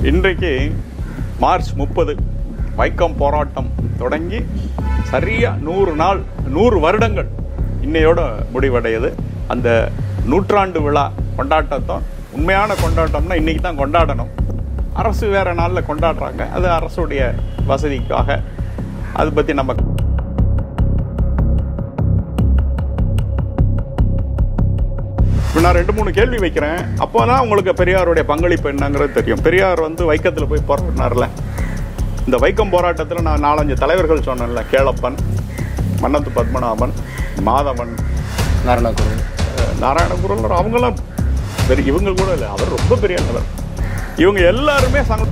இன்றைக்கு மார்ச் முப்பது வைக்கம் போராட்டம் தொடங்கி சரியா நூறு நாள் நூறு வருடங்கள் இன்னையோட முடிவடையுது அந்த நூற்றாண்டு விழா கொண்டாட்டத்தை உண்மையான கொண்டாட்டம்னா இன்னைக்கு தான் கொண்டாடணும் அரசு வேற நாளில் கொண்டாடுறாங்க அது அரசுடைய வசதிக்காக அதை பற்றி நம்ம இப்ப நான் ரெண்டு மூணு கேள்வி வைக்கிறேன் அப்போதான் உங்களுக்கு பெரியாருடைய பங்களிப்பு என்னங்கிறது தெரியும் பெரியார் வந்து வைக்கத்தில் போய் போராடினார்ல இந்த வைக்கம் போராட்டத்தில் நான் நாலஞ்சு தலைவர்கள் சொன்னேன்ல கேளப்பன் மன்னத்து பத்மநாபன் மாதவன் நாராயணகுரு அஹ், நாராயணகுருலர் அவங்கெல்லாம் பெரிய இவங்க கூட இல்லை அவர் ரொம்ப பெரிய ஆளவர் இவங்க எல்லாருமே சங்க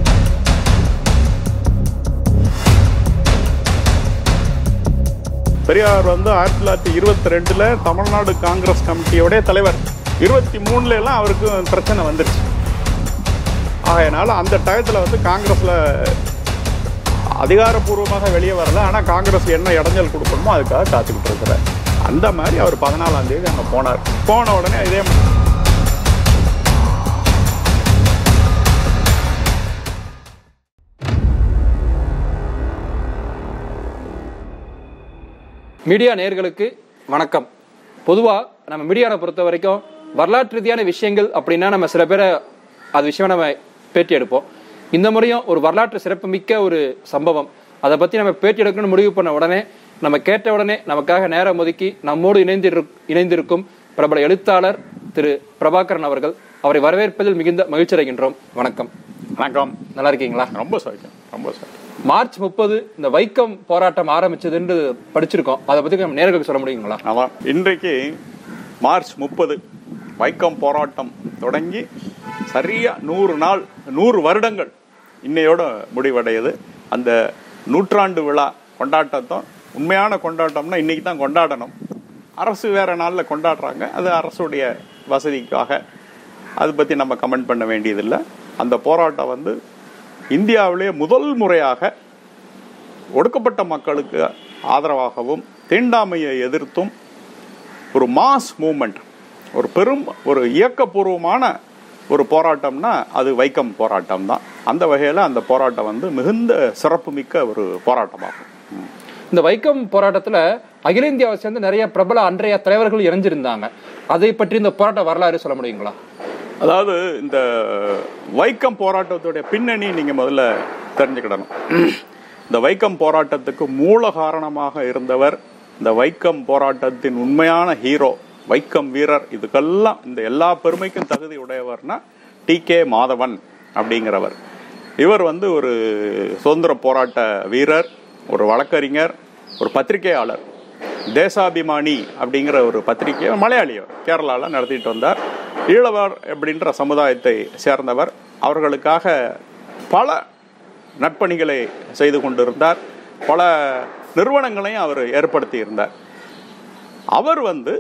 பெரியார் வந்து ஆயிரத்தி தொள்ளாயிரத்தி இருபத்தி ரெண்டுல தமிழ்நாடு காங்கிரஸ் கமிட்டியோடைய தலைவர் இருபத்தி மூணுல எல்லாம் அவருக்கு பிரச்சனை வந்துருச்சு ஆகையனால அந்த டயத்துல வந்து காங்கிரஸ்ல அதிகாரப்பூர்வமாக வெளியே வரல ஆனா காங்கிரஸ் என்ன இடைஞ்சல் கொடுக்கணுமோ அதுக்காக காத்துக்கிட்டு இருக்கிறார் அந்த மாதிரி அவர் பதினாலாம் தேதி அங்க போனார் போன உடனே இதே மாதிரி மீடியா நேயர்களுக்கு வணக்கம் பொதுவாக நம்ம மீடியாவை பொறுத்த வரைக்கும் வரலாற்று ரீதியான விஷயங்கள் அப்படின்னா நம்ம சில பேரை அது விஷயம் நம்ம பேட்டி எடுப்போம் இந்த முறையும் ஒரு வரலாற்று சிறப்புமிக்க ஒரு சம்பவம் அதை பற்றி நம்ம பேட்டி எடுக்கணும்னு முடிவு பண்ண உடனே நம்ம கேட்ட உடனே நமக்காக நேரம் ஒதுக்கி நம்மோடு இணைந்திரு இணைந்திருக்கும் பிரபல எழுத்தாளர் திரு பிரபாகரன் அவர்கள் அவரை வரவேற்பதில் மிகுந்த மகிழ்ச்சி அடைகின்றோம் வணக்கம் வணக்கம் நல்லா இருக்கீங்களா ரொம்ப சௌக்கியம் ரொம்ப சௌக்கியம் மார்ச் முப்பது இந்த வைக்கம் போராட்டம் ஆரம்பிச்சதுன்னு படிச்சிருக்கோம் அதை பத்தி நம்ம நேர்களுக்கு சொல்ல முடியுங்களா ஆமாம் இன்றைக்கு மார்ச் முப்பது வைக்கம் போராட்டம் தொடங்கி சரியா நூறு நாள் நூறு வருடங்கள் இன்னையோட முடிவடையுது அந்த நூற்றாண்டு விழா கொண்டாட்டத்தை உண்மையான கொண்டாட்டம்னா இன்னைக்கு தான் கொண்டாடணும் அரசு வேற நாளில் கொண்டாடுறாங்க அது அரசுடைய வசதிக்காக அதை பற்றி நம்ம கமெண்ட் பண்ண வேண்டியதில்லை அந்த போராட்டம் வந்து இந்தியாவிலே முதல் முறையாக ஒடுக்கப்பட்ட மக்களுக்கு ஆதரவாகவும் தீண்டாமையை எதிர்த்தும் ஒரு மாஸ் மூமெண்ட் ஒரு பெரும் ஒரு இயக்கபூர்வமான ஒரு போராட்டம்னா அது வைக்கம் போராட்டம் தான் அந்த வகையில் அந்த போராட்டம் வந்து மிகுந்த சிறப்புமிக்க ஒரு போராட்டமாகும் ம். இந்த வைக்கம் போராட்டத்துல அகில இந்தியாவை சேர்ந்த நிறைய பிரபல அன்றைய தலைவர்கள் இணைஞ்சிருந்தாங்க அதை பற்றி இந்த போராட்ட வரலாறு சொல்ல முடியுங்களா அதாவது இந்த வைக்கம் போராட்டத்துடைய பின்னணி நீங்க முதல்ல தெரிஞ்சுக்கிடணும் இந்த வைக்கம் போராட்டத்துக்கு மூல காரணமாக இருந்தவர் இந்த வைக்கம் போராட்டத்தின் உண்மையான ஹீரோ வைக்கம் வீரர் இதுக்கெல்லாம் இந்த எல்லா பெருமைக்கும் தகுதி உடையவர்னா டி கே மாதவன் அப்படிங்கிறவர் இவர் வந்து ஒரு சுதந்திர போராட்ட வீரர் ஒரு வழக்கறிஞர் ஒரு பத்திரிகையாளர் தேசாபிமானி அப்படிங்கிற ஒரு பத்திரிகையை மலையாளியவர் கேரளாவில் நடத்திட்டு வந்தார் ஈழவர் அப்படின்ற சமுதாயத்தை சேர்ந்தவர் அவர்களுக்காக பல நற்பணிகளை செய்து கொண்டிருந்தார் பல நிறுவனங்களையும் அவர் ஏற்படுத்தி இருந்தார் அவர் வந்து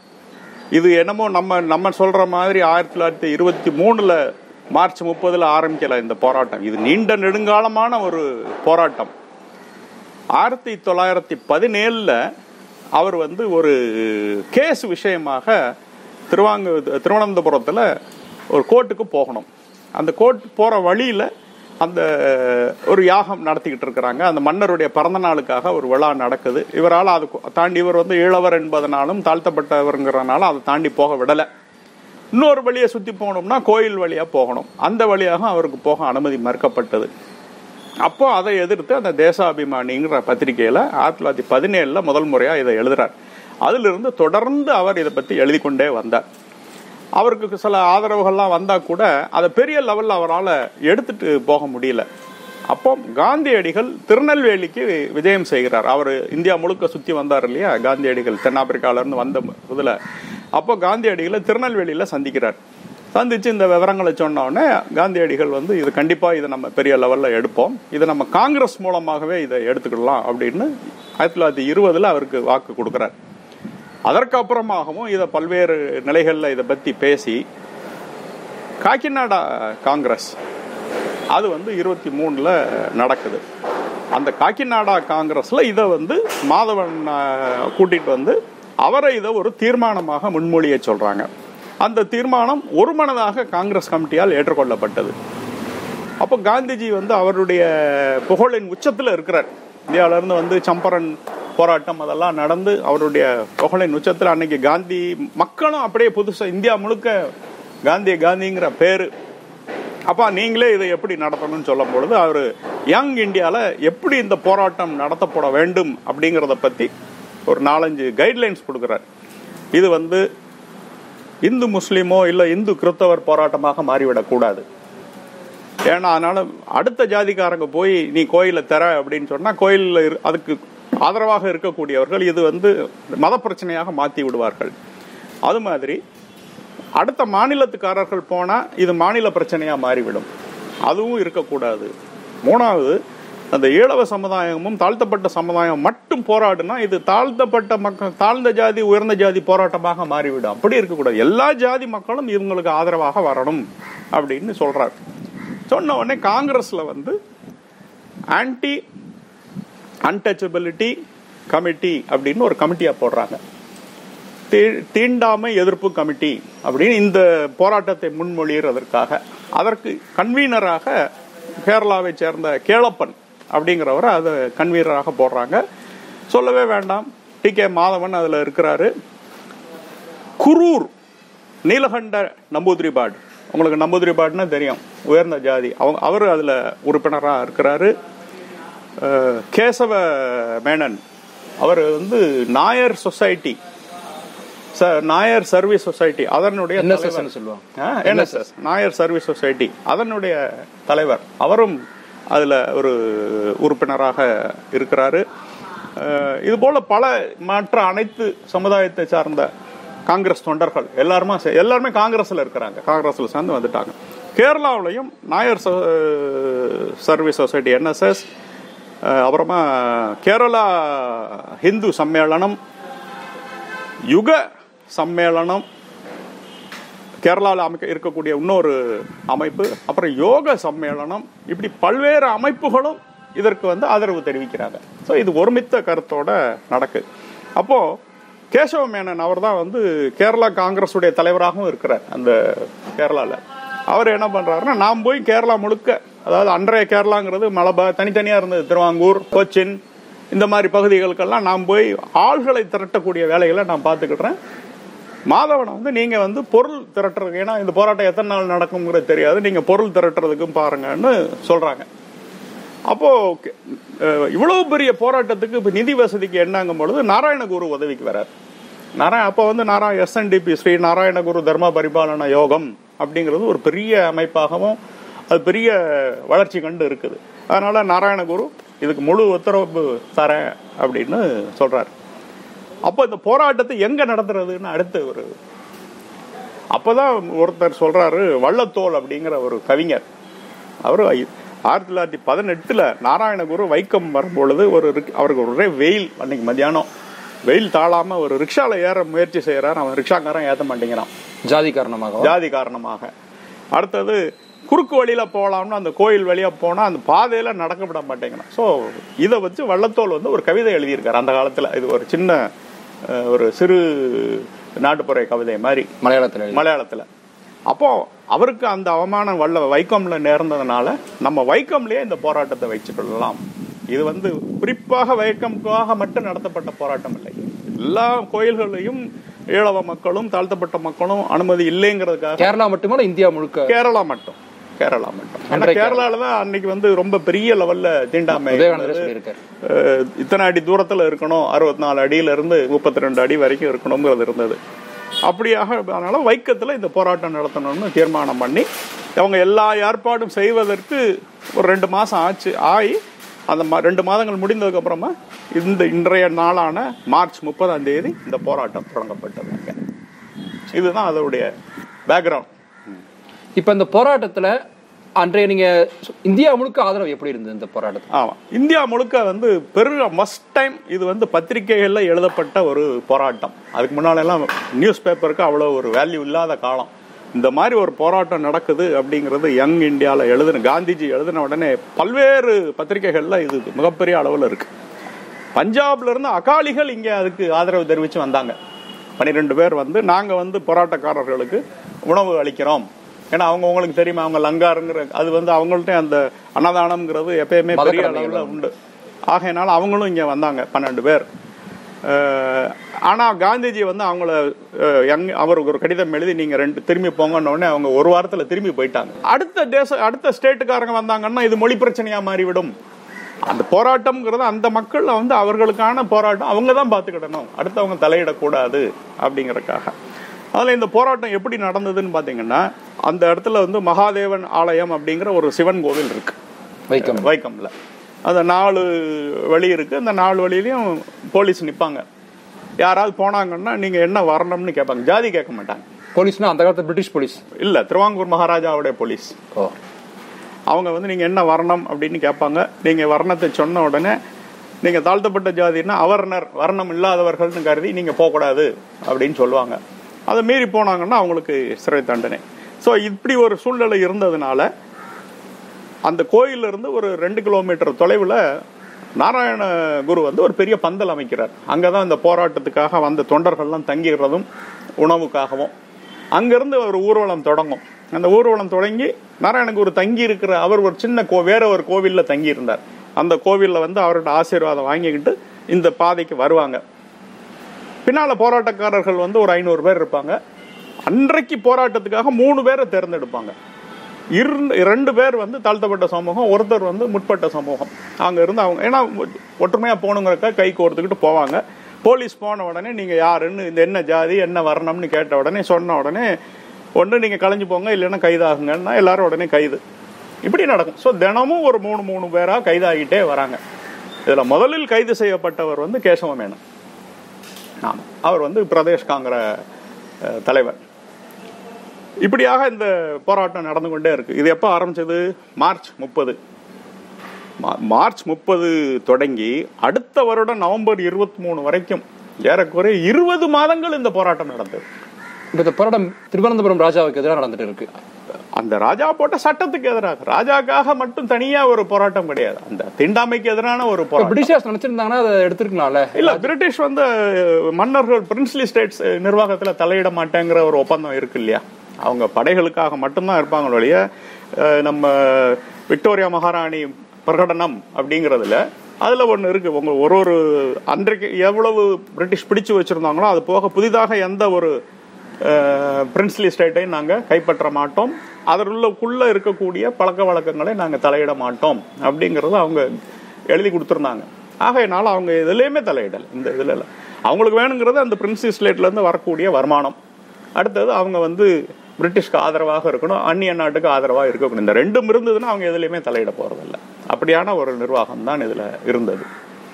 இது என்னமோ நம்ம நம்ம சொல்ற மாதிரி ஆயிரத்தி தொள்ளாயிரத்தி இருபத்தி மூணுல மார்ச் முப்பதுல ஆரம்பிக்கல இந்த போராட்டம் இது நீண்ட நெடுங்காலமான ஒரு போராட்டம் ஆயிரத்தி தொள்ளாயிரத்தி பதினேழுல அவர் வந்து ஒரு கேஸ் விஷயமாக திருவாங்க திருவனந்தபுரத்தில் ஒரு கோர்ட்டுக்கு போகணும் அந்த கோர்ட் போகிற வழியில் அந்த ஒரு யாகம் நடத்திக்கிட்டு இருக்கிறாங்க அந்த மன்னருடைய பிறந்த நாளுக்காக ஒரு விழா நடக்குது இவரால் அது தாண்டி இவர் வந்து ஈழவர் என்பதனாலும் தாழ்த்தப்பட்டவருங்கிறனால அதை தாண்டி போக விடலை இன்னொரு வழியை சுற்றி போகணும்னா கோயில் வழியாக போகணும் அந்த வழியாக அவருக்கு போக அனுமதி மறுக்கப்பட்டது அப்போ அதை எதிர்த்து அந்த தேசாபிமானிங்கிற பத்திரிகையில் ஆயிரத்தி தொள்ளாயிரத்தி பதினேழில் முதல் முறையாக இதை எழுதுறார் அதிலிருந்து தொடர்ந்து அவர் இதை பற்றி எழுதி கொண்டே வந்தார் அவருக்கு சில ஆதரவுகள்லாம் வந்தால் கூட அதை பெரிய லெவலில் அவரால் எடுத்துட்டு போக முடியல அப்போ காந்தியடிகள் திருநெல்வேலிக்கு விஜயம் செய்கிறார் அவர் இந்தியா முழுக்க சுற்றி வந்தார் இல்லையா காந்தியடிகள் தென்னாப்பிரிக்காவிலேருந்து வந்த இதில் அப்போ காந்தியடிகளை திருநெல்வேலியில் சந்திக்கிறார் சந்திச்சு இந்த விவரங்களை சொன்ன உடனே காந்தியடிகள் வந்து இது கண்டிப்பா இதை நம்ம பெரிய லெவல்ல எடுப்போம் இதை நம்ம காங்கிரஸ் மூலமாகவே இதை எடுத்துக்கலாம் அப்படின்னு ஆயிரத்தி தொள்ளாயிரத்தி இருபதுல அவருக்கு வாக்கு கொடுக்கிறார் அதற்கு அப்புறமாகவும் இதை பல்வேறு நிலைகளில் இதை பத்தி பேசி காக்கிநாடா காங்கிரஸ் அது வந்து இருபத்தி மூணுல நடக்குது அந்த காக்கிநாடா காங்கிரஸ்ல இதை வந்து மாதவன் அஹ், கூட்டிட்டு வந்து அவரை இதை ஒரு தீர்மானமாக முன்மொழிய சொல்றாங்க அந்த தீர்மானம் ஒருமனதாக காங்கிரஸ் கமிட்டியால் ஏற்றுக்கொள்ளப்பட்டது அப்போ காந்திஜி வந்து அவருடைய புகழின் உச்சத்தில் இருக்கிறார் இந்தியாவில இருந்து வந்து சம்பரன் போராட்டம் அதெல்லாம் நடந்து அவருடைய புகழின் உச்சத்தில் அன்னைக்கு காந்தி மக்களும் அப்படியே புதுசா இந்தியா முழுக்க காந்தி காந்திங்கிற பேரு அப்பா நீங்களே இதை எப்படி நடத்தணும்னு சொல்லும் பொழுது அவர் யங் இந்தியால எப்படி இந்த போராட்டம் நடத்தப்பட வேண்டும் அப்படிங்கிறத பத்தி ஒரு நாலஞ்சு கைட்லைன்ஸ் கொடுக்குறார் இது வந்து இந்து முஸ்லீமோ இல்ல இந்து கிறிஸ்தவர் போராட்டமாக மாறிவிடக்கூடாது ஏன்னா அதனால அடுத்த ஜாதிக்காரங்க போய் நீ கோயிலை தர அப்படின்னு சொன்னா கோயில்ல இரு- அதுக்கு ஆதரவாக இருக்கக்கூடியவர்கள் இது வந்து மத பிரச்சனையாக மாத்தி விடுவார்கள் அது மாதிரி அடுத்த மாநிலத்துக்காரர்கள் போனா இது மாநில பிரச்சனையா மாறிவிடும் அதுவும் இருக்கக்கூடாது மூணாவது அந்த ஈழவ சமுதாயமும் தாழ்த்தப்பட்ட சமுதாயம் மட்டும் போராடுனா இது தாழ்த்தப்பட்ட மக்கள் தாழ்ந்த ஜாதி உயர்ந்த ஜாதி போராட்டமாக மாறிவிடும் அப்படி இருக்கக்கூடாது எல்லா ஜாதி மக்களும் இவங்களுக்கு ஆதரவாக வரணும் அப்படின்னு சொல்றார் சொன்ன உடனே காங்கிரஸ்ல வந்து ஆன்டி அன்டச்சபிலிட்டி கமிட்டி அப்படின்னு ஒரு கமிட்டியா போடுறாங்க தீ- தீண்டாமை எதிர்ப்பு கமிட்டி அப்படின்னு இந்த போராட்டத்தை முன்மொழியறதற்காக அதற்கு கன்வீனராக கேரளாவை சேர்ந்த கேளப்பன் அப்படிங்கிறவரை அதை கன்வீனராக போடுறாங்க சொல்லவே வேண்டாம் டி கே மாதவன் அதுல இருக்கிறாரு குரூர் நீலகண்ட நம்பூதிரிபாட் உங்களுக்கு நம்பூதிரிபாட்னா தெரியும் உயர்ந்த ஜாதி அவங்க அவர் அதுல உறுப்பினராக இருக்கிறாரு அஹ், கேசவ மேனன் அவர் வந்து நாயர் சொசைட்டி ச- நாயர் சர்வீஸ் சொசைட்டி அதனுடைய NSS தலைவர். ன்னு சொல்லுவாங்க. ஆ, NSS நாயர் சர்வீஸ் சொசைட்டி அதனுடைய தலைவர் அவரும் அதுல ஒரு உறுப்பினராக இருக்கிறாரு அஹ், இது போல பல மற்ற அனைத்து சமுதாயத்தை சார்ந்த காங்கிரஸ் தொண்டர்கள் எல்லாருமே சே- எல்லாருமே காங்கிரஸ்ல இருக்கிறாங்க காங்கிரஸ்ல சேர்ந்து வந்துட்டாங்க கேரளாவிலையும் நாயர் ச- சர்வீஸ் சொசைட்டி என்எஸ்எஸ் அப்புறமா கேரளா ஹிந்து சம்மேளனம் யுக சம்மேளனம் கேரளாவில் அமைக்க இருக்கக்கூடிய இன்னொரு அமைப்பு அப்புறம் யோக சம்மேளனம் இப்படி பல்வேறு அமைப்புகளும் இதற்கு வந்து ஆதரவு தெரிவிக்கிறாங்க ஸோ இது ஒருமித்த கருத்தோட நடக்குது அப்போ கேசவ மேனன் அவர் தான் வந்து கேரளா காங்கிரஸுடைய தலைவராகவும் இருக்கிறார் அந்த கேரளால அவர் என்ன பண்றாருன்னா நாம் போய் கேரளா முழுக்க அதாவது அன்றைய கேரளாங்கிறது மலபார் தனித்தனியா இருந்தது திருவாங்கூர் கொச்சின் இந்த மாதிரி பகுதிகளுக்கெல்லாம் நாம் போய் ஆள்களை திரட்டக்கூடிய வேலைகளை நான் பார்த்துக்கிடுறேன் மாதவனை வந்து நீங்க வந்து பொருள் திரட்டுறதுக்கு ஏன்னா இந்த போராட்டம் எத்தனை நாள் நடக்குங்கிறது தெரியாது நீங்க பொருள் திரட்டுறதுக்கும் பாருங்கன்னு சொல்றாங்க அப்போ அஹ், இவ்வளவு பெரிய போராட்டத்துக்கு இப்ப நிதி வசதிக்கு என்னங்கும் பொழுது நாராயணகுரு உதவிக்கு வரார் நாராயண அப்போ வந்து நாராயண எஸ்என்டிபி ஸ்ரீ நாராயணகுரு தர்ம பரிபாலன யோகம் அப்படிங்கிறது ஒரு பெரிய அமைப்பாகவும் அது பெரிய வளர்ச்சி கண்டு இருக்குது அதனால நாராயணகுரு இதுக்கு முழு உத்தரவு தரேன் அப்படின்னு சொல்றாரு அப்போ இந்த போராட்டத்தை எங்க நடத்துறதுன்னு அடுத்த ஒரு அப்பதான் ஒருத்தர் சொல்றாரு வள்ளத்தோல் அப்படிங்கிற ஒரு கவிஞர் அவர் ஆயிரத்தி தொள்ளாயிரத்தி பதினெட்டுல நாராயணகுரு வைக்கம் வரும்பொழுது ஒரு ரிக்- அவருக்கு ஒரே வெயில் அன்னைக்கு மத்தியானம் வெயில் தாழாம ஒரு ரிக்ஷால ஏற முயற்சி செய்யறாரு அவன் ரிக்ஷாக்காரன் ஏத்த மாட்டேங்கிறான் ஜாதி காரணமாக ஜாதி காரணமாக அடுத்தது குறுக்கு வழியில போகலாம்னு அந்த கோயில் வழியா போனா அந்த பாதையில நடக்க விட மாட்டேங்கிறான் ஸோ இதை வச்சு வள்ளத்தோல் வந்து ஒரு கவிதை எழுதியிருக்காரு அந்த காலத்துல இது ஒரு சின்ன அஹ், ஒரு சிறு நாட்டுப்புற கவிதை மாதிரி மலையாளத்தில் எழுதி. மலையாளத்துல அப்போ அவருக்கு அந்த அவமானம் வல்ல வைக்கம்ல நேர்ந்ததுனால நம்ம வைக்கம்லயே இந்த போராட்டத்தை வச்சுக்கொள்ளலாம் இது வந்து குறிப்பாக வைக்கம்காக மட்டும் நடத்தப்பட்ட போராட்டம் இல்லை எல்லா கோயில்களையும் ஈழவ மக்களும் தாழ்த்தப்பட்ட மக்களும் அனுமதி இல்லைங்கிறதுக்காக கேரளா மட்டுமல்ல இந்தியா முழுக்க கேரளா மட்டும் கேரளா மட்டும் ஏன்னா அன்றைக்கு கேரளால தான் அன்னைக்கு வந்து ரொம்ப பெரிய லெவல்ல தீண்டாமை விவேகானந்தர் சொல்லியிருக்காரு அஹ், இத்தனை அடி தூரத்துல இருக்கணும் அறுபத்தி நாலு அடியில இருந்து முப்பத்தி ரெண்டு அடி வரைக்கும் இருக்கணுங்கிறது இருந்தது அப்படியாக அதனால வைக்கத்துல இந்த போராட்டம் நடத்தணும்னு தீர்மானம் பண்ணி அவங்க எல்லா ஏற்பாடும் செய்வதற்கு ஒரு ரெண்டு மாசம் ஆச்சு ஆகி அந்த ம- ரெண்டு மாதங்கள் முடிந்ததுக்கு அப்புறமா இந்த இன்றைய நாளான மார்ச் முப்பதாம் தேதி இந்த போராட்டம் தொடங்கப்பட்டது அங்க. இதுதான் அதோடைய பேக்ரவுண்ட் இப்ப இந்த போராட்டத்துல அன்றைய நீங்க சொ- இந்தியா முழுக்க ஆதரவு எப்படி இருந்தது இந்த போராட்டத்துக்கு ஆமா இந்தியா முழுக்க வந்து பெரு மஸ்ட் டைம் இது வந்து பத்திரிகைகள்ல எழுதப்பட்ட ஒரு போராட்டம் அதுக்கு முன்னால எல்லாம் நியூஸ் பேப்பருக்கு அவ்வளவு ஒரு வேல்யூ இல்லாத காலம் இந்த மாதிரி ஒரு போராட்டம் நடக்குது அப்படிங்கிறது யங் இந்தியால எழுதின காந்திஜி எழுதின உடனே பல்வேறு பத்திரிகைகள்ல இது மிகப்பெரிய அளவுல இருக்கு பஞ்சாப்ல இருந்து அகாலிகள் இங்க அதுக்கு ஆதரவு தெரிவிச்சு வந்தாங்க பன்னிரெண்டு பேர் வந்து நாங்க வந்து போராட்டக்காரர்களுக்கு உணவு அளிக்கிறோம் ஏன்னா அவங்க உங்களுக்கு தெரியுமா அவங்க லங்காருங்கிற அது வந்து அவங்கள்ட்ட அந்த அன்னதானம்ங்கிறது எப்பயுமே பெரிய மதக்கடமைகள் அளவில் உண்டு ஆகையினால அவங்களும் இங்க வந்தாங்க பன்னெண்டு பேர் அஹ், ஆனா காந்திஜி வந்து அவங்கள அஹ், எங்க அவருக்கு ஒரு கடிதம் எழுதி நீங்க ரெண்டு திரும்பி போங்கன்ன உடனே அவங்க ஒரு வாரத்துல திரும்பி போயிட்டாங்க அடுத்த தேச அடுத்த ஸ்டேட்டுக்காரங்க வந்தாங்கன்னா இது மொழி பிரச்சனையா மாறிவிடும் அந்த போராட்டம்ங்கிறது அந்த மக்கள் வந்து அவர்களுக்கான போராட்டம் அவங்க தான் பார்த்துக்கிடணும் அடுத்தவங்க தலையிடக்கூடாது அப்படிங்கறதுக்காக அதில் இந்த போராட்டம் எப்படி நடந்ததுன்னு பார்த்தீங்கன்னா அந்த இடத்துல வந்து மகாதேவன் ஆலயம் அப்படிங்கிற ஒரு சிவன் கோவில் இருக்கு வைக்கம் வைக்கம்ல அந்த நாலு வழி இருக்கு அந்த நாலு வழியிலையும் போலீஸ் நிப்பாங்க யாராவது போனாங்கன்னா நீங்க என்ன வரணும்னு கேட்பாங்க ஜாதி கேட்க மாட்டாங்க போலீஸ்னா அந்த காலத்து பிரிட்டிஷ் போலீஸ் இல்ல திருவாங்கூர் மகாராஜாவுடைய போலீஸ் ஓ அவங்க வந்து நீங்க என்ன வர்ணம் அப்படின்னு கேட்பாங்க நீங்க வர்ணத்தை சொன்ன உடனே நீங்க தாழ்த்தப்பட்ட ஜாதின்னா அவர்ணர் வர்ணம் இல்லாதவர்கள்னு கருதி நீங்க போகக்கூடாது அப்படின்னு சொல்லுவாங்க அதை மீறி போனாங்கன்னா அவங்களுக்கு சிறை தண்டனை ஸோ இப்படி ஒரு சூழ்நிலை இருந்ததுனால அந்த கோயில்ல இருந்து ஒரு ரெண்டு கிலோமீட்டர் தொலைவில் நாராயண குரு வந்து ஒரு பெரிய பந்தல் அமைக்கிறார் அங்கதான் இந்த போராட்டத்துக்காக வந்த தொண்டர்கள்லாம் தங்கிடுறதும் உணவுக்காகவும் அங்கிருந்து ஒரு ஊர்வலம் தொடங்கும் அந்த ஊர்வலம் தொடங்கி நாராயணகுரு தங்கி இருக்கிற அவர் ஒரு சின்ன கோ வேற ஒரு கோவில்ல தங்கி இருந்தார் அந்த கோவில்ல வந்து அவரோட ஆசீர்வாதம் வாங்கிக்கிட்டு இந்த பாதைக்கு வருவாங்க பின்னால போராட்டக்காரர்கள் வந்து ஒரு ஐநூறு பேர் இருப்பாங்க அன்றைக்கு போராட்டத்துக்காக மூணு பேரை தேர்ந்தெடுப்பாங்க இரு- ரெண்டு பேர் வந்து தாழ்த்தப்பட்ட சமூகம் ஒருத்தர் வந்து முற்பட்ட சமூகம் அங்க இருந்து அவங்க ஏன்னா ஒற்றுமையா போகணுங்கிறக்க கை கோர்த்துக்கிட்டு போவாங்க போலீஸ் போன உடனே நீங்க யாருன்னு இந்த என்ன ஜாதி என்ன வரணும்னு கேட்ட உடனே சொன்ன உடனே ஒன்று நீங்க கலைஞ்சு போங்க இல்லைன்னா கைதாகுங்கன்னா எல்லாரும் உடனே கைது இப்படி நடக்கும் ஸோ தினமும் ஒரு மூணு மூணு பேரா கைதாகிட்டே வராங்க இதுல முதலில் கைது செய்யப்பட்டவர் வந்து கேசவ மேனன் ஆமா அவர் வந்து பிரதேஷ் காங்கிர அஹ், தலைவர் இப்படியாக இந்த போராட்டம் நடந்து கொண்டே இருக்கு இது எப்போ ஆரம்பிச்சது மார்ச் முப்பது மார்ச் முப்பது தொடங்கி அடுத்த வருடம் நவம்பர் இருபத்தி மூணு வரைக்கும் ஏறக்குறைய இருபது மாதங்கள் இந்த போராட்டம் நடந்தது இப்ப இந்த போராட்டம் திருவனந்தபுரம் ராஜாவுக்கு எதிராக நடந்துட்டு இருக்கு அந்த ராஜா போட்ட சட்டத்துக்கு எதிராக ராஜாக்காக மட்டும் தனியா ஒரு போராட்டம் கிடையாது அந்த தீண்டாமைக்கு எதிரான ஒரு இப்ப போராட்டம் பிரிட்டிஷார்ஸ் நினைச்சிருந்தாங்கன்னா அதை எடுத்திருக்கலாம்ல இல்ல பிரிட்டிஷ் வந்து அஹ், மன்னர்கள் பிரின்ஸ்லி ஸ்டேட்ஸ் நிர்வாகத்துல தலையிட மாட்டேங்கிற ஒரு ஒப்பந்தம் இருக்கு இல்லையா அவங்க படைகளுக்காக மட்டும்தான் இருப்பாங்க ஒழிய அஹ், நம்ம விக்டோரியா மகாராணி பிரகடனம் அப்படிங்கறதுல அதுல ஒண்ணு இருக்கு உங்க ஒரு ஒரு அன்றைக்கு எவ்வளவு பிரிட்டிஷ் பிடிச்சு வச்சிருந்தாங்களோ அது போக புதிதாக எந்த ஒரு பிரின்ஸ்லி ஸ்டேட்டையும் நாங்க கைப்பற்ற மாட்டோம் அதற்குள்ள இருக்கக்கூடிய பழக்க வழக்கங்களை நாங்க தலையிட மாட்டோம் அப்படிங்கறது அவங்க எழுதி கொடுத்துருந்தாங்க ஆகையினால அவங்க எதுலையுமே தலையிடல இந்த இதுல எல்லாம் அவங்களுக்கு வேணுங்கிறது அந்த பிரின்ஸ்லி ஸ்டேட்ல இருந்து வரக்கூடிய வருமானம் அடுத்தது அவங்க வந்து பிரிட்டிஷ்க்கு ஆதரவாக இருக்கணும் அந்நிய நாட்டுக்கு ஆதரவாக இருக்கணும் இந்த ரெண்டும் இருந்ததுன்னா அவங்க எதுலையுமே தலையிட போறதில்ல அப்படியான ஒரு நிர்வாகம் தான் இதுல இருந்தது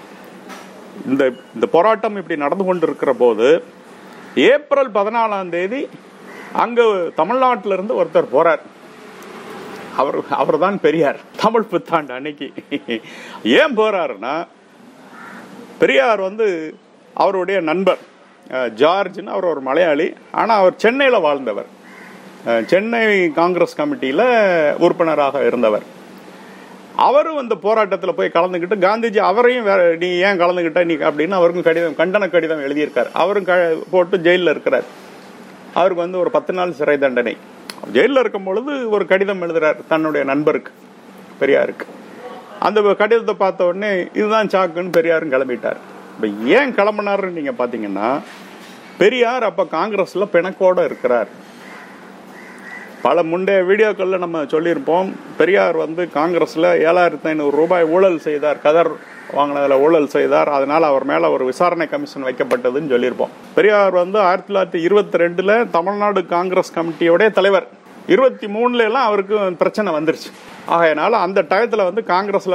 இந்த இந்த போராட்டம் இப்படி நடந்து கொண்டிருக்கிற போது ஏப்ரல் பதினாலாம் தேதி அங்க தமிழ்நாட்டில இருந்து ஒருத்தர் போறார் அவர் அவர்தான் பெரியார் தமிழ் புத்தாண்டு அன்னைக்கு ஏன் போறாருன்னா பெரியார் வந்து அவருடைய நண்பர் அஹ், ஜார்ஜ்னு அவர் ஒரு மலையாளி ஆனா அவர் சென்னையில வாழ்ந்தவர் அஹ், சென்னை காங்கிரஸ் கமிட்டியில உறுப்பினராக இருந்தவர் அவரும் அந்த போராட்டத்தில் போய் கலந்துக்கிட்டு காந்திஜி அவரையும் வேற நீ ஏன் கலந்துக்கிட்ட நீ அப்படின்னு அவருக்கும் கடிதம் கண்டன கடிதம் எழுதியிருக்கார் அவரும் க போட்டு ஜெயிலில் இருக்கிறார் அவருக்கு வந்து ஒரு பத்து நாள் சிறை தண்டனை ஜெயிலில் இருக்கும் பொழுது ஒரு கடிதம் எழுதுறார் தன்னுடைய நண்பருக்கு பெரியாருக்கு அந்த கடிதத்தை பார்த்த உடனே இதுதான் சாக்குன்னு பெரியாரும் கிளம்பிட்டார் இப்போ ஏன் கிளம்பினாருன்னு நீங்க பாத்தீங்கன்னா பெரியார் அப்ப காங்கிரஸ்ல பிணக்கோட இருக்கிறார் பல முந்தைய வீடியோக்கள்ல நம்ம சொல்லியிருப்போம் பெரியார் வந்து காங்கிரஸ்ல ஏழாயிரத்தி ஐநூறு ரூபாய் ஊழல் செய்தார் கதர் வாங்கினதுல ஊழல் செய்தார் அதனால அவர் மேல ஒரு விசாரணை கமிஷன் வைக்கப்பட்டதுன்னு சொல்லியிருப்போம் பெரியார் வந்து ஆயிரத்தி தொள்ளாயிரத்தி இருபத்தி ரெண்டுல தமிழ்நாடு காங்கிரஸ் கமிட்டியோட தலைவர் இருபத்தி மூணுல எல்லாம் அவருக்கு பிரச்சனை வந்துருச்சு ஆகையனால அந்த டயத்துல வந்து காங்கிரஸ்ல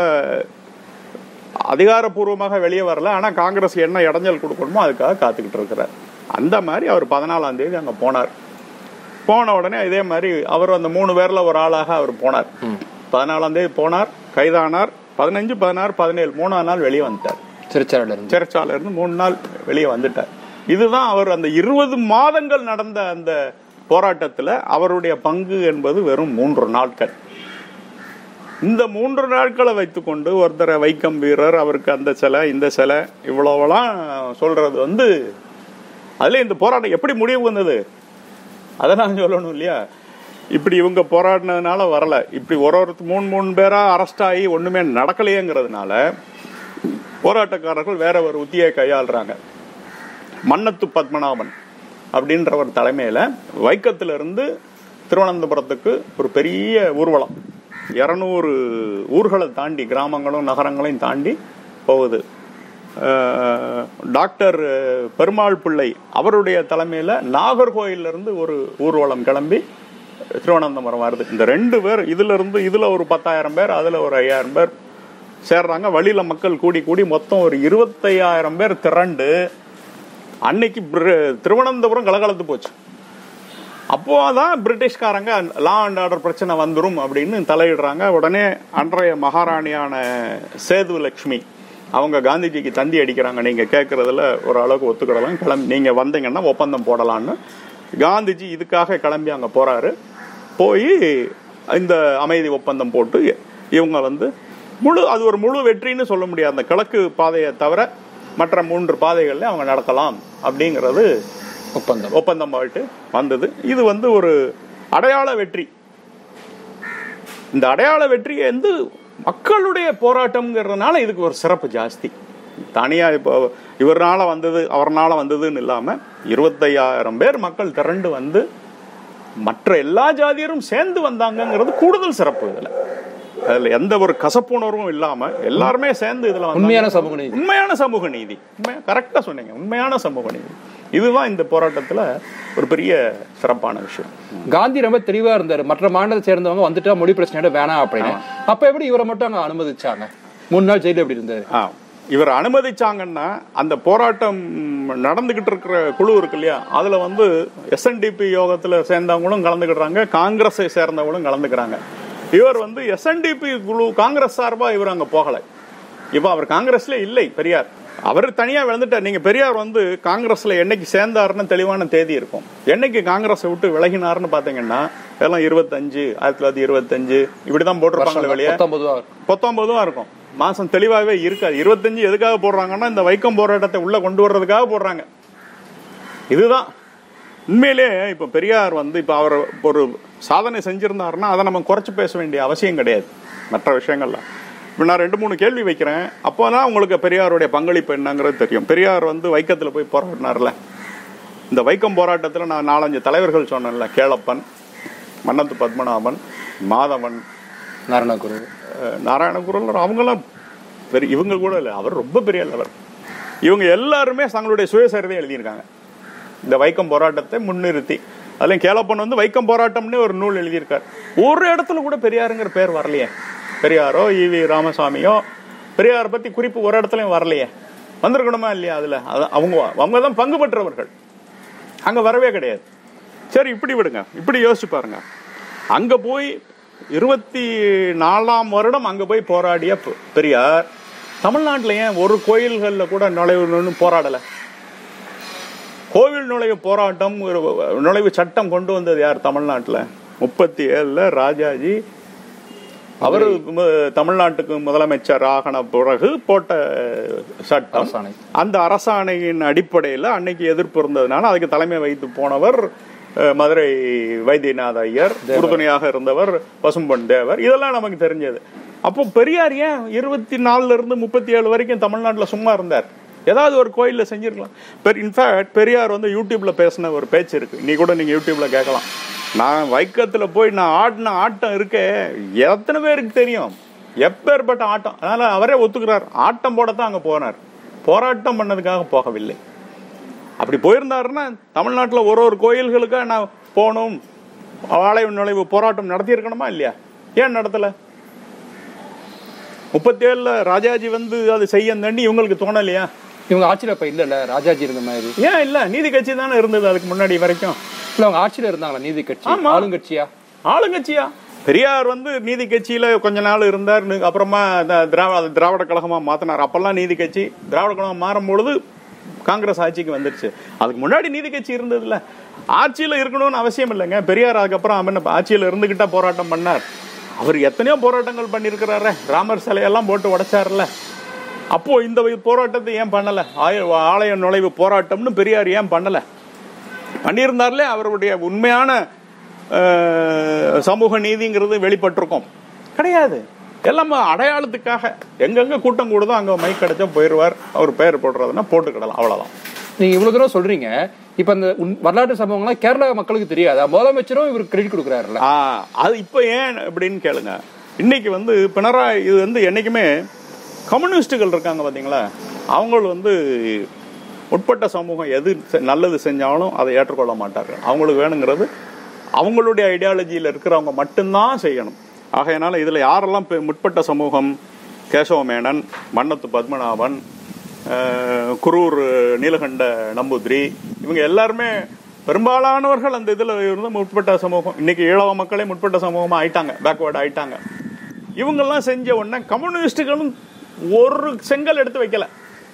அதிகாரப்பூர்வமாக வெளியே வரல ஆனா காங்கிரஸ் என்ன இடைஞ்சல் கொடுக்கணுமோ அதுக்காக காத்துக்கிட்டு இருக்கிறார் அந்த மாதிரி அவர் பதினாலாம் தேதி அங்க போனார் போன உடனே இதே மாதிரி அவர் அந்த மூணு பேர்ல ஒரு ஆளாக அவர் போனார் பதினாலாம் தேதி போனார் கைதானார் பதினஞ்சு பதினாறு பதினேழு மூணாம் நாள் வெளியே வந்துட்டார் சிறைச்சாலையில இருந்து சிறைச்சாலையில இருந்து மூணு நாள் வெளியே வந்துட்டார் இதுதான் அவர் அந்த இருபது மாதங்கள் நடந்த அந்த போராட்டத்துல அவருடைய பங்கு என்பது வெறும் மூன்று நாட்கள் இந்த மூன்று நாட்களை வைத்துக்கொண்டு ஒருத்தரை வைக்கம் வீரர் அவருக்கு அந்த சிலை இந்த சிலை இவ்வளவுலாம் சொல்றது வந்து அதுல இந்த போராட்டம் எப்படி முடிவு வந்தது அதை நான் சொல்லணும் இல்லையா இப்படி இவங்க போராடினதுனால வரல இப்படி ஒரு ஒரு மூணு மூணு பேரா அரெஸ்ட் ஆகி ஒண்ணுமே நடக்கலையேங்கிறதுனால போராட்டக்காரர்கள் வேற ஒரு உத்தியை கையாளுறாங்க மன்னத்து பத்மநாபன் அப்படின்ற ஒரு தலைமையில வைக்கத்துல இருந்து திருவனந்தபுரத்துக்கு ஒரு பெரிய ஊர்வலம் இருநூறு ஊர்களை தாண்டி கிராமங்களும் நகரங்களையும் தாண்டி போகுது அஹ், டாக்டர் பெருமாள் பிள்ளை அவருடைய தலைமையில நாகர்கோயில்ல இருந்து ஒரு ஊர்வலம் கிளம்பி திருவனந்தபுரம் வருது இந்த ரெண்டு பேர் இதுல இருந்து இதுல ஒரு பத்தாயிரம் பேர் அதுல ஒரு ஐயாயிரம் பேர் சேர்றாங்க வழியில மக்கள் கூடி கூடி மொத்தம் ஒரு இருபத்தையாயிரம் பேர் திரண்டு அன்னைக்கு பிர- திருவனந்தபுரம் கலகலத்து போச்சு அப்போதான் பிரிட்டிஷ்காரங்க லா அண்ட் ஆர்டர் பிரச்சனை வந்துரும் அப்படின்னு தலையிடுறாங்க உடனே அன்றைய மகாராணியான சேது லட்சுமி அவங்க காந்திஜிக்கு தந்தி அடிக்கிறாங்க நீங்க கேட்கறதுல ஒரு அளவுக்கு ஒத்துக்கிடலாம் கிளம்பி நீங்க வந்தீங்கன்னா ஒப்பந்தம் போடலான்னு காந்திஜி இதுக்காக கிளம்பி அங்க போறாரு போய் இந்த அமைதி ஒப்பந்தம் போட்டு இவங்க வந்து முழு அது ஒரு முழு வெற்றின்னு சொல்ல முடியாது அந்த கிழக்கு பாதையை தவிர மற்ற மூன்று பாதைகள்ல அவங்க நடக்கலாம் அப்படிங்கிறது ஒப்பந்தம் ஒப்பந்தம் ஆயிட்டு வந்தது இது வந்து ஒரு அடையாள வெற்றி இந்த அடையாள வெற்றி வந்து மக்களுடைய போராட்டம்ங்கிறதுனால இதுக்கு ஒரு சிறப்பு ஜாஸ்தி தனியா இப்போ இவர்னால வந்தது அவர்னால வந்ததுன்னு இல்லாம இருபத்தையாயிரம் பேர் மக்கள் திரண்டு வந்து மற்ற எல்லா ஜாதியரும் சேர்ந்து வந்தாங்கங்கிறது கூடுதல் சிறப்பு இதுல அதுல எந்த ஒரு கசப்புணர்வும் இல்லாம எல்லாருமே சேர்ந்து இதுல வந்தாங்க. உண்மையான சமூக நீதி உண்மையான சமூக நீதி உண்மையா கரெக்டா சொன்னீங்க உண்மையான சமூக நீதி இதுதான் இந்த போராட்டத்துல ஒரு பெரிய சிறப்பான விஷயம் காந்தி ரொம்ப தெளிவா இருந்தாரு மற்ற மாநிலத்தை சேர்ந்தவங்க வந்துட்டா மொழி பிரச்சனையோட வேணாம் அப்படின்னு அப்ப எப்படி இவரை மட்டும் அங்க அனுமதிச்சாங்க மூணு நாள் ஜெயில எப்படி இருந்தாரு ஆ, இவர் அனுமதிச்சாங்கன்னா அந்த போராட்டம் நடந்துகிட்டு இருக்கிற குழு இருக்கு இல்லையா அதுல வந்து எஸ்என்டிபி யோகத்துல சேர்ந்தவங்களும் கலந்துக்கிடுறாங்க காங்கிரஸை சேர்ந்தவங்களும் கலந்துக்கிறாங்க இவர் வந்து எஸ்என்டிபி குழு காங்கிரஸ் சார்பா இவர் அங்க போகல இப்ப அவர் காங்கிரஸ்ல இல்லை பெரியார் அவர் தனியா விழுந்துட்டார் நீங்க பெரியார் வந்து காங்கிரஸ்ல என்னைக்கு சேர்ந்தாருன்னு தெளிவான தேதி இருக்கும் என்னைக்கு காங்கிரஸை விட்டு விலகினாருன்னு பாத்தீங்கன்னா எல்லாம் இருபத்தஞ்சு ஆயிரத்தி தொள்ளாயிரத்தி இருபத்தஞ்சு இப்படிதான் போட்டிருப்பாங்களே வெளியே பத்தொன்பது ரூபா பத்தொன்பதும் இருக்கும் மாசம் தெளிவாகவே இருக்காது இருபத்தஞ்சு எதுக்காக போடுறாங்கன்னா இந்த வைக்கம் போராட்டத்தை உள்ள கொண்டு வர்றதுக்காக போடுறாங்க இதுதான் உண்மையிலே இப்ப பெரியார் வந்து இப்ப அவர் ஒரு சாதனை செஞ்சிருந்தாருன்னா அதை நம்ம குறைச்சு பேச வேண்டிய அவசியம் கிடையாது மற்ற விஷயங்கள்ல இப்ப நான் ரெண்டு மூணு கேள்வி வைக்கிறேன் அப்போதான் உங்களுக்கு பெரியாருடைய பங்களிப்பு என்னங்கிறது தெரியும் பெரியார் வந்து வைக்கத்துல போய் போராடினார்ல இந்த வைக்கம் போராட்டத்துல நான் நாலஞ்சு தலைவர்கள் சொன்னேன்ல கேளப்பன் மன்னத்து பத்மநாபன் மாதவன் நாராயணகுரு அஹ் நாராயணகுருலர் அவங்கெல்லாம் பெரிய இவங்க கூட இல்லை அவர் ரொம்ப பெரிய லெவல் இவங்க எல்லாருமே தங்களுடைய சுயசரிதை எழுதியிருக்காங்க இந்த வைக்கம் போராட்டத்தை முன்னிறுத்தி அதுலயும் கேளப்பன் வந்து வைக்கம் போராட்டம்னு ஒரு நூல் எழுதியிருக்கார் ஒரு இடத்துல கூட பெரியாருங்கிற பேர் வரலையே பெரியாரோ ஈவி ராமசாமியோ பெரியாரை பத்தி குறிப்பு ஒரு இடத்துலயும் வரலையே வந்திருக்கணுமா இல்லையா அதுல அது அவங்க அவங்க தான் பங்கு பெற்றவர்கள் அங்க வரவே கிடையாது சரி இப்படி விடுங்க இப்படி யோசிச்சு பாருங்க அங்க போய் இருபத்தி நாலாம் வருடம் அங்க போய் போராடிய பெ- பெரியார் தமிழ்நாட்டுல ஏன் ஒரு கோயில்கள்ல கூட நுழைவுன்னு போராடல கோவில் நுழைவு போராட்டம் ஒரு நுழைவு சட்டம் கொண்டு வந்தது யார் தமிழ்நாட்டுல முப்பத்தி ஏழுல ராஜாஜி அவர் தமிழ்நாட்டுக்கு முதலமைச்சர் ஆகின பிறகு போட்ட சட்டம் அரசாணை. அந்த அரசாணையின் அடிப்படையில் அன்னைக்கு எதிர்ப்பு இருந்ததுனால அதுக்கு தலைமை வைத்து போனவர் அஹ், மதுரை வைத்தியநாத ஐயர் உறுதுணையாக இருந்தவர் பசும்பொன் தேவர் இதெல்லாம் நமக்கு தெரிஞ்சது அப்போ பெரியார் ஏன் இருபத்தி நாலுல இருந்து முப்பத்தி ஏழு வரைக்கும் தமிழ்நாட்டுல சும்மா இருந்தார் ஏதாவது ஒரு கோயில்ல செஞ்சிருக்கலாம் பெர் இன்ஃபேக்ட் பெரியார் வந்து யூடியூப்ல பேசின ஒரு பேச்சு இருக்கு நீ கூட நீங்க யூடியூப்ல கேட்கலாம் நான் வைக்கத்துல போய் நான் ஆடின ஆட்டம் இருக்கே எத்தனை பேருக்கு தெரியும் எப்பேற்பட்ட ஆட்டம் அதனால அவரே ஒத்துக்கிறார் ஆட்டம் போடத்தான் அங்க போனார் போராட்டம் பண்ணதுக்காக போகவில்லை அப்படி போயிருந்தாருன்னா தமிழ்நாட்டுல ஒரு ஒரு கோயில்களுக்கா நான் போகணும் ஆலய நுழைவு போராட்டம் நடத்தியிருக்கணுமா இல்லையா ஏன் நடத்தல முப்பத்தி ஏழுல ராஜாஜி வந்து அது செய்ய தண்டி இவங்களுக்கு தோணலையா இவங்க ஆட்சியில இப்ப இல்ல ராஜாஜி இருந்த மாதிரி ஏன் இல்ல நீதி கட்சி தானே இருந்தது அதுக்கு முன்னாடி வரைக்கும் இல்ல அவங்க ஆட்சியில இருந்தாங்களா நீதி கட்சி ஆமா. ஆளுங்கட்சியா ஆளுங்கட்சியா பெரியார் வந்து நீதி கட்சியில கொஞ்ச நாள் இருந்தார் நு- அப்புறமா இந்த திராவிட திராவிட கழகமா மாத்தினார் அப்பெல்லாம் நீதி கட்சி திராவிட கழகம் மாறும் பொழுது காங்கிரஸ் ஆட்சிக்கு வந்துருச்சு அதுக்கு முன்னாடி நீதி கட்சி இருந்ததுல ஆட்சியில இருக்கணும்னு அவசியம் இல்லைங்க பெரியார் அதுக்கப்புறம் அவன் என்ன ஆட்சியில இருந்துகிட்டா போராட்டம் பண்ணார் அவர் எத்தனையோ போராட்டங்கள் பண்ணியிருக்கிறாரு ராமர் சிலையெல்லாம் போட்டு உடைச்சாருல்ல அப்போ இந்த போராட்டத்தை ஏன் பண்ணல ஆய- ஆலய நுழைவு போராட்டம்னு பெரியார் ஏன் பண்ணல பண்ணியிருந்தார்லே அவருடைய உண்மையான அஹ், சமூக நீதிங்கிறது வெளிப்பட்டிருக்கும் கிடையாது எல்லாம் அடையாளத்துக்காக எங்கெங்க கூட்டம் கூடுதோ அங்க மைக் கிடைச்சா போயிடுவார் அவர் பெயர் போடுறதுன்னா போட்டுக்கிடலாம் அவ்வளவுதான் நீங்க இவ்வளவு தூரம் சொல்றீங்க இப்ப இந்த உன்- வரலாற்று சம்பவங்கள்லாம் கேரளா மக்களுக்கு தெரியாது முதலமைச்சரும் இவருக்கு கிரெடிட் கொடுக்குறாருல்ல ஆ அது இப்போ ஏன் அப்படின்னு கேளுங்க இன்னைக்கு வந்து பினராயி இது வந்து என்னைக்குமே கம்யூனிஸ்டுகள் இருக்காங்க பாத்தீங்களா அவங்க வந்து உட்பட்ட சமூகம் எது செ- நல்லது செஞ்சாலும் அதை ஏற்றுக்கொள்ள மாட்டார்கள் அவங்களுக்கு வேணுங்கிறது அவங்களுடைய ஐடியாலஜியில் இருக்கிறவங்க மட்டும்தான் செய்யணும் ஆகையினால இதுல யாரெல்லாம் இப்ப முற்பட்ட சமூகம் கேசவ மேனன் மன்னத்து பத்மநாபன் அஹ், குரூர் நீலகண்ட நம்பூதிரி இவங்க எல்லாருமே பெரும்பாலானவர்கள் அந்த இதுல இருந்து முற்பட்ட சமூகம் இன்னைக்கு ஈழவ மக்களே முற்பட்ட சமூகமா ஆயிட்டாங்க பேக்வேர்டு ஆயிட்டாங்க இவங்கெல்லாம் செஞ்ச உடனே கம்யூனிஸ்டுகளும் ஒரு செங்கல் எடுத்து வைக்கல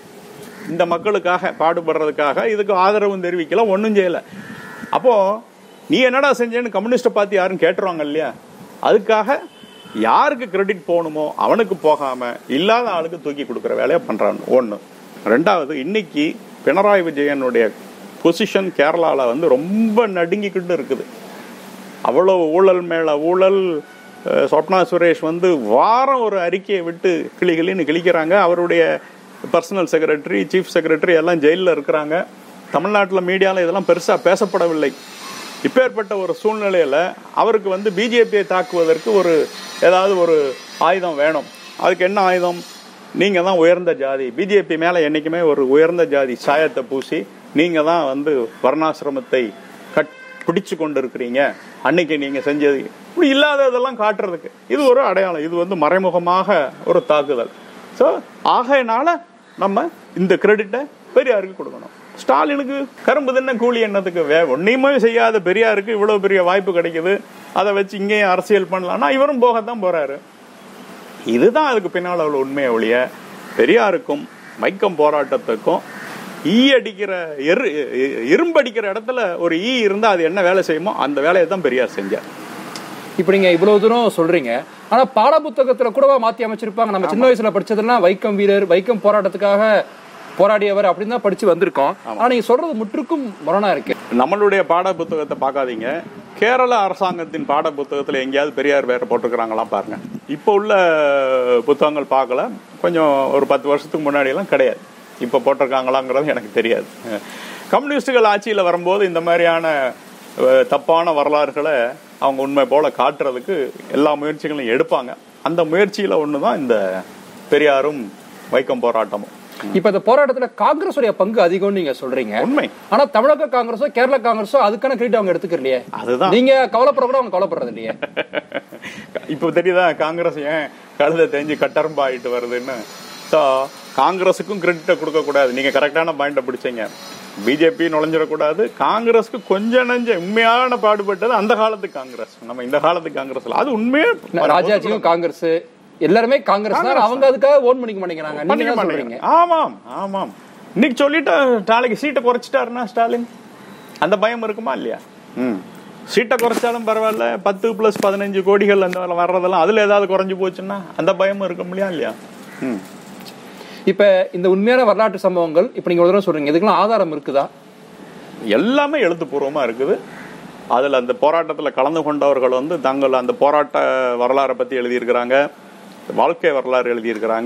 இந்த மக்களுக்காக பாடுபடுறதுக்காக இதுக்கு ஆதரவும் தெரிவிக்கல ஒன்றும் செய்யல அப்போ நீ என்னடா செஞ்சேன்னு கம்யூனிஸ்ட்டை பார்த்து யாரும் கேட்டுருவாங்க இல்லையா அதுக்காக யாருக்கு கிரெடிட் போகணுமோ அவனுக்கு போகாம இல்லாத ஆளுக்கு தூக்கி கொடுக்குற வேலையை பண்றான் ஒன்று ரெண்டாவது இன்னைக்கு பினராயி விஜயனுடைய பொசிஷன் கேரளால வந்து ரொம்ப நடுங்கிக்கிட்டு இருக்குது அவ்வளவு ஊழல் மேல ஊழல் அஹ், சொப்னா சுரேஷ் வந்து வாரம் ஒரு அறிக்கையை விட்டு கிளி கிளின்னு கிழிக்கிறாங்க அவருடைய பர்சனல் செக்ரட்டரி சீஃப் செக்ரட்டரி எல்லாம் ஜெயிலில் இருக்கிறாங்க தமிழ்நாட்டில் மீடியாவில் இதெல்லாம் பெருசாக பேசப்படவில்லை இப்பேற்பட்ட ஒரு சூழ்நிலையில அவருக்கு வந்து பிஜேபியை தாக்குவதற்கு ஒரு ஏதாவது ஒரு ஆயுதம் வேணும் அதுக்கு என்ன ஆயுதம் நீங்க தான் உயர்ந்த ஜாதி பிஜேபி மேல என்னைக்குமே ஒரு உயர்ந்த ஜாதி சாயத்தை பூசி நீங்க தான் வந்து வர்ணாசிரமத்தை கட் பிடிச்சு கொண்டு இருக்கிறீங்க அன்னைக்கு நீங்க செஞ்சது இப்படி இல்லாததெல்லாம் காட்டுறதுக்கு இது ஒரு அடையாளம் இது வந்து மறைமுகமாக ஒரு தாக்குதல் ஸோ ஆகையினால நம்ம இந்த கிரெடிட்டை பெரியாருக்கு கொடுக்கணும் ஸ்டாலினுக்கு கரும்பு தின்ன கூலி என்னத்துக்கு வே ஒன்றையுமே செய்யாத பெரியாருக்கு இவ்வளவு பெரிய வாய்ப்பு கிடைக்குது அதை வச்சு இங்கேயும் அரசியல் பண்ணலாம்னா இவரும் போகத்தான் போறாரு இதுதான் அதுக்கு பின்னால் உள்ள உண்மையை ஒழிய பெரியாருக்கும் மைக்கம் போராட்டத்துக்கும் ஈ அடிக்கிற எரு இரும்படிக்கிற இடத்துல ஒரு ஈ இருந்தா அது என்ன வேலை செய்யுமோ அந்த வேலையை தான் பெரியார் செஞ்சார் இப்ப நீங்க இவ்வளவு தூரம் சொல்றீங்க ஆனா பாட புத்தகத்துல கூடவா மாத்தி அமைச்சிருப்பாங்க நம்ம சின்ன வயசுல படிச்சதெல்லாம் வைக்கம் வீரர் வைக்கம் போராட்டத்துக்காக போராடியவர் அப்படின்னு தான் படிச்சு வந்திருக்கோம் ஆனா நீங்க சொல்றது முற்றுக்கும் முரணா இருக்கு நம்மளுடைய பாட புத்தகத்தை பார்க்காதீங்க கேரள அரசாங்கத்தின் பாட புத்தகத்தில் எங்கேயாவது பெரியார் பேரை போட்டிருக்கிறாங்களா பாருங்க இப்போ உள்ள புத்தகங்கள் பார்க்கல கொஞ்சம் ஒரு பத்து வருஷத்துக்கு முன்னாடி எல்லாம் கிடையாது இப்போ போட்டிருக்காங்களாங்கிறது எனக்கு தெரியாது கம்யூனிஸ்டுகள் ஆட்சியில் வரும்போது இந்த மாதிரியான அஹ், தப்பான வரலாறுகளை அவங்க உண்மை போல காட்டுறதுக்கு எல்லா முயற்சிகளையும் எடுப்பாங்க அந்த முயற்சியில ஒன்று தான் இந்த பெரியாரும் வைக்கம் போராட்டமும் இப்ப இந்த போராட்டத்துல காங்கிரஸ் உடைய பங்கு அதிகம்னு நீங்க சொல்றீங்க உண்மை ஆனா தமிழக காங்கிரஸோ கேரளா காங்கிரஸோ அதுக்கான கிரெடிட் அவங்க எடுத்துக்கலையே அதுதான் நீங்க கவலைப்பட கூட அவங்க கவலைப்படுறது இல்லையே இப்போ தெரியுதா காங்கிரஸ் ஏன் கழுதை தெரிஞ்சு கட்டரம்பாயிட்டு வருதுன்னு ஸோ காங்கிரஸுக்கும் கிரெடிட்டை கொடுக்க கூடாது நீங்க கரெக்டான பாயிண்ட பிடிச்சீங்க பிஜேபி நுழைஞ்சிடக்கூடாது காங்கிரஸ்க்கு கொஞ்சம் நெஞ்ச உண்மையான பாடுபட்டது அந்த காலத்து காங்கிரஸ் நம்ம இந்த காலத்து காங்கிரஸ்ல அது உண்மையே ராஜாஜியும் காங்கிரஸ் எல்லாருமே காங்கிரஸ் தான் அவங்க அதுக்காக ஓன் பண்ணிக்க மாட்டேங்கிறாங்க நீங்க பண்ணிக்க என்ன சொல்றீங்க மாட்டேங்கிறாங்க. ஆமாம் ஆமாம் இன்னைக்கு சொல்லிட்டா நாளைக்கு சீட்டை குறைச்சிட்டாருன்னா ஸ்டாலின் அந்த பயம் இருக்குமா இல்லையா ம் சீட்டை குறைச்சாலும் பரவாயில்ல பத்து பிளஸ் பதினஞ்சு கோடிகள் அந்த வர்றதெல்லாம் அதுல ஏதாவது குறைஞ்சு போச்சுன்னா அந்த பயமும் இருக்க முடியா இல்லையா ம் இப்ப இந்த உண்மையான வரலாற்று சம்பவங்கள் இப்ப நீங்க ஒரு தடவை சொல்றீங்க இதுக்கெல்லாம் ஆதாரம் இருக்குதா எல்லாமே எழுத்துப்பூர்வமா இருக்குது அதுல அந்த போராட்டத்துல கலந்து கொண்டவர்கள் வந்து தங்கள் அந்த போராட்ட வரலாறை பத்தி எழுதியிருக்கிறாங்க வாழ்க்கை வரலாறு எழுதியிருக்கிறாங்க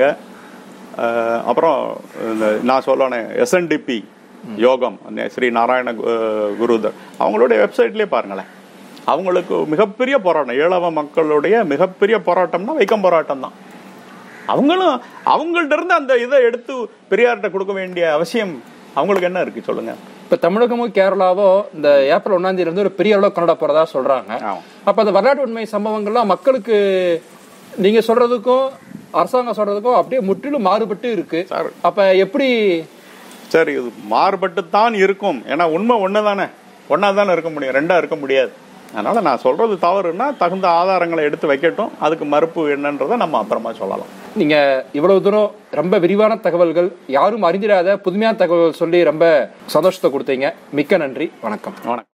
அஹ், அப்புறம் இந்த நான் சொல்லணும் எஸ்என்டிபி யோகம் அந்த ஸ்ரீ நாராயண கு- குருதர் அவங்களுடைய வெப்சைட்லயே பாருங்களேன் அவங்களுக்கு மிகப்பெரிய போராட்டம் ஈழவ மக்களுடைய மிகப்பெரிய போராட்டம்னா வைக்கம் போராட்டம் தான் அவங்களும் அவங்கள்ட்ட இருந்து அந்த இதை எடுத்து பெரியார்கிட்ட கொடுக்க வேண்டிய அவசியம் அவங்களுக்கு என்ன இருக்கு சொல்லுங்க இப்ப தமிழகமும் கேரளாவோ இந்த ஏப்ரல் ஒன்னாம் தேதியில இருந்து ஒரு பெரிய அளவு கொண்டாட போறதா சொல்றாங்க ஆமா. அப்ப அந்த வரலாற்று உண்மை சம்பவங்கள்லாம் மக்களுக்கு நீங்க சொல்றதுக்கும் அரசாங்கம் சொல்றதுக்கும் அப்படியே முற்றிலும் மாறுபட்டு இருக்கு சார். அப்ப எப்படி சரி இது மாறுபட்டு தான் இருக்கும் ஏன்னா உண்மை ஒன்று தானே ஒன்றா தானே இருக்க முடியும் ரெண்டா இருக்க முடியாது அதனால நான் சொல்றது தவறுன்னா தகுந்த ஆதாரங்களை எடுத்து வைக்கட்டும் அதுக்கு மறுப்பு என்னன்றதை நம்ம அப்புறமா சொல்லலாம் நீங்க இவ்வளவு தூரம் ரொம்ப விரிவான தகவல்கள் யாரும் அறிந்திராத புதுமையான தகவல்கள் சொல்லி ரொம்ப சந்தோஷத்தை கொடுத்தீங்க மிக்க நன்றி வணக்கம் வணக்கம்